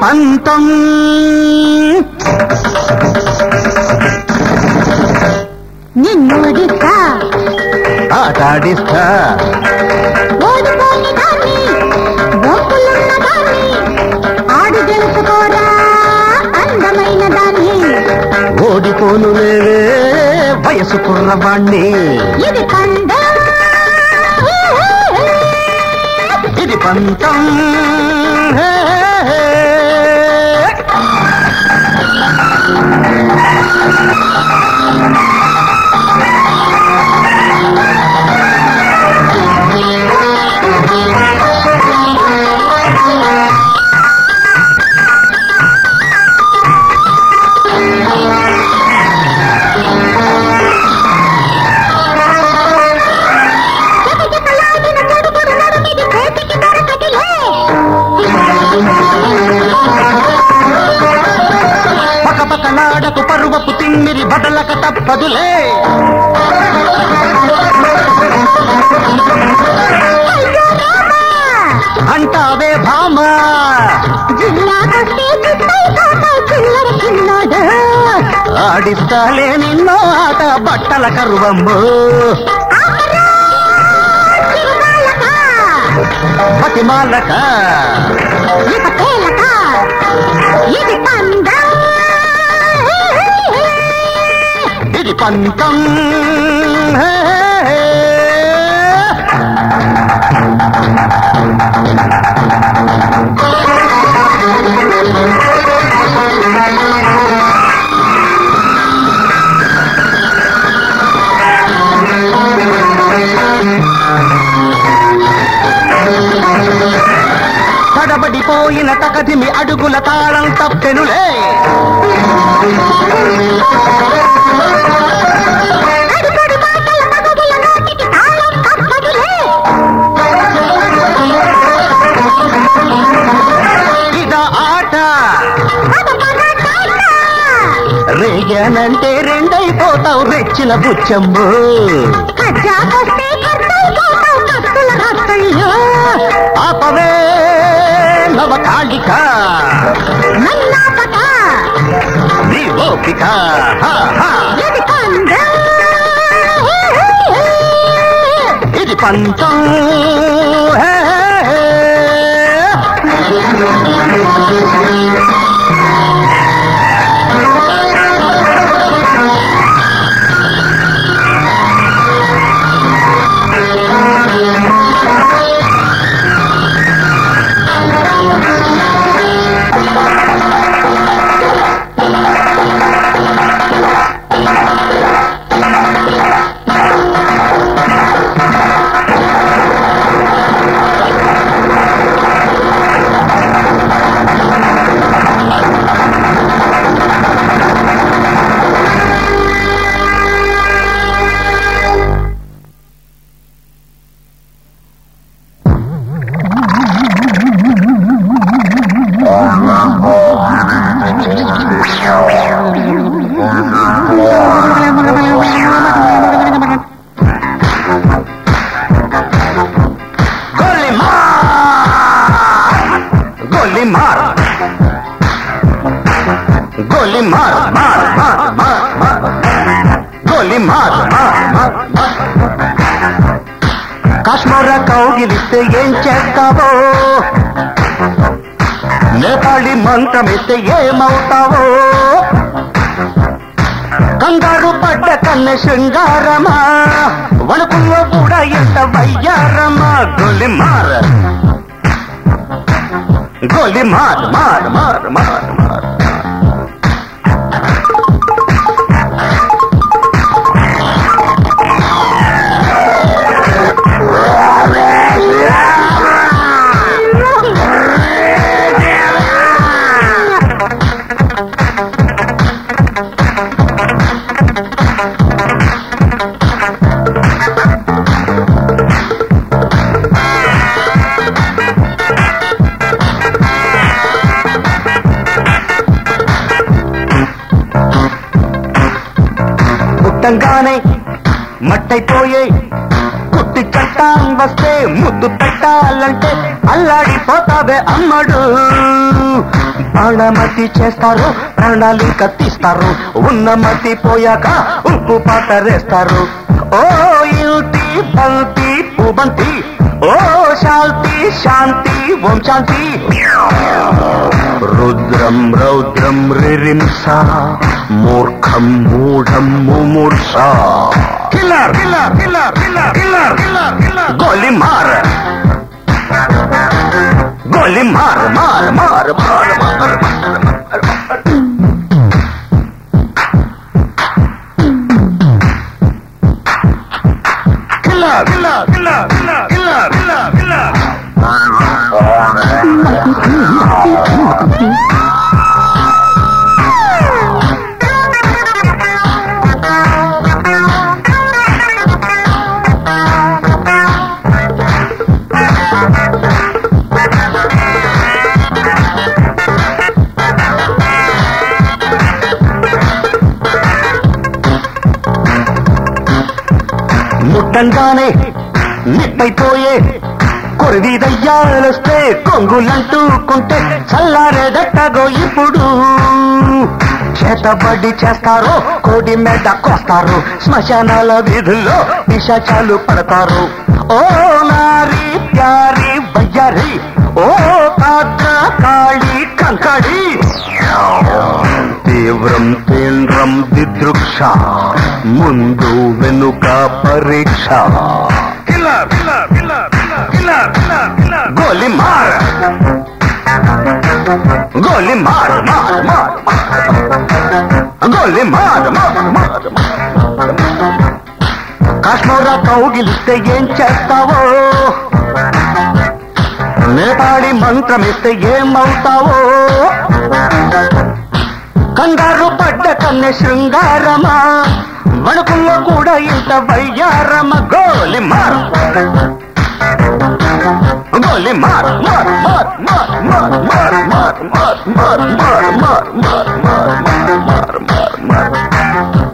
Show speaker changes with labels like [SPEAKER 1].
[SPEAKER 1] పంతం
[SPEAKER 2] నిన్నోడిస్తా
[SPEAKER 1] ఆటాడిస్తా
[SPEAKER 2] ఓడిపోని దాన్ని బొక్కులున్న దాన్ని ఆడి గెలుచుకోరా అందమైన దాన్ని
[SPEAKER 1] ఓడిపోను లేవే వయసు కుర్రవాణ్ణి
[SPEAKER 2] ఇది పందా
[SPEAKER 1] ఇది పంతం హే, హే, హే.
[SPEAKER 2] జగజగలాడిన చెడుగుడు నడుమిది చేతికి దొరకటిలే
[SPEAKER 1] పక పక నాడకు పరువపు తిమ్మిరి బదలక తప్పదులే
[SPEAKER 2] అయ్యో రామా
[SPEAKER 1] అంటావే భామ
[SPEAKER 2] జిల్లాకొస్తే చిత్తై కాకై చిల్లర చిన్నోడు
[SPEAKER 1] ఆడిస్తాలే నిన్నో ఆట బట్టల కరువమ్ము
[SPEAKER 2] ఆపరా చిరునాళ్ళక
[SPEAKER 1] బతిమాలక
[SPEAKER 2] ఇక తేలక ఇది పందా
[SPEAKER 1] ఇది పంతం హే, హే, హే. తడబడిపోయిన తకదిమి అడుగుల తాళం తప్పెనులే
[SPEAKER 2] అడుగడు మాటల మగగుల నోటికి తాళం తప్పదులే
[SPEAKER 1] ఇద ఆట
[SPEAKER 2] పద పద టాట
[SPEAKER 1] రేగానంటే రెండైపోతావు రెచ్చిన బుచ్చమ్ము
[SPEAKER 2] కజ్జాకొస్తే కర్తైపోతావు కత్తుల రత్తయ్యో
[SPEAKER 1] ఆపవే నవకాళిక
[SPEAKER 2] నన్నాపట
[SPEAKER 1] నీ ఓపిక హా, హా.
[SPEAKER 2] ఇది పందా
[SPEAKER 1] ఇది పంతం హే, హే, హే. గోలి మార్ గోలి మార్ గోలి మార్ మార్ మార్ మార్ మార్ గోలి మార్ మార్ మార్ మార్ కాశ్మీర కౌగిలిస్తే ఏం చేస్తావో నేపాళి మంత్రమిస్తే ఏమవుతావో కంగారు పడ్డ కన్న శృంగారమా వణుకుల్లో కూడా ఎంత వయ్యారమా గొలి మార్ గొలి మార్ మార్ మార్ మార్ మార్ పుట్టంగానే మట్టైపోయే కుట్టి చట్టాం వస్తే ముద్దు పెట్టాలంటే అల్లాడిపోతావే అమ్మడు ప్రాణమతి చేస్తారు ప్రణాళిక తీస్తారు ఉన్న మతి పోయాక ఉప్పు పాతరేస్తారు ఓ యుతి బంతి పుబంతి ఓ శాంతి శాంతి ఓం శాంతి రుద్రం రౌద్రం రిరింస మూర్ఖం మూఢం ముమూర్ష killer killer killer killer killer killer killer గోలి మార్ గోలి మార్ మార్ మార్ మార్ మార్ killer killer killer killer killer killer killer ముట్టంగానే నిప్పైపోయే కొరివి దయ్యాలొస్తే కొంగులంటూకుంటే చల్లారేదట్టగో ఇప్పుడు చేతబడి చేస్తారు కోడి మెడ కోస్తారు శ్మశానాల వీధుల్లో పిశాచాలు పడతారు ఓ నారి ప్యారి వయ్యారి ఓ కాక కాళి కంకడి తీవ్రం తీవ్రం దిదృక్ష ముందు వెనుక పరీక్ష గోలి మార్ గోలి మార్ మార్ మార్ గోలి మార్ మార్ మార్ కాశ్మీర కౌగిలిస్తే ఏం చేస్తావో నేపాళి మంత్రమిస్తే ఏమవుతావో కంగారు పడ్డ కన్నె శృంగారమా వణుకుల్లో కూడా ఇంత వయ్యారమ గోలి మార్ గోలి మార్ మార్ మార్ మార్ మార్ మార్ మార్ మార్ మార్ మార్ మార్ మార్ మార్ మార్ మార్ మార్